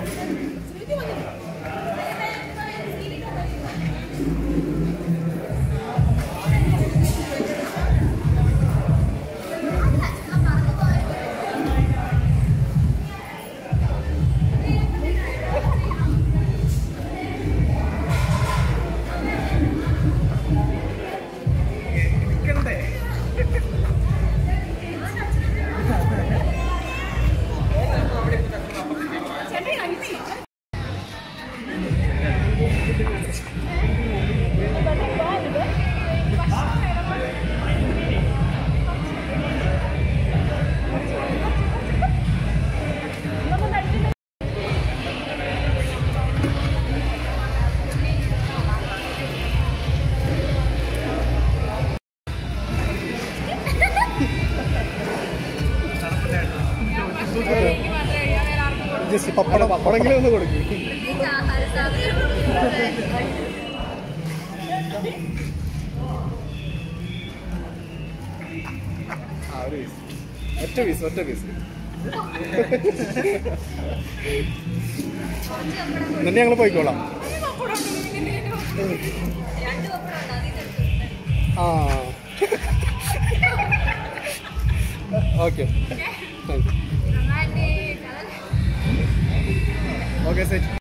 just പപ്പടം പപ്പടെങ്കിലും ഒന്ന് കൊടുക്കും ആ ഒരു പീസ് ഒറ്റ പീസ് ഒറ്റ പീസ് എന്നിട്ട് ഞങ്ങൾ പോയിക്കോളാം ആ okay thank you okay set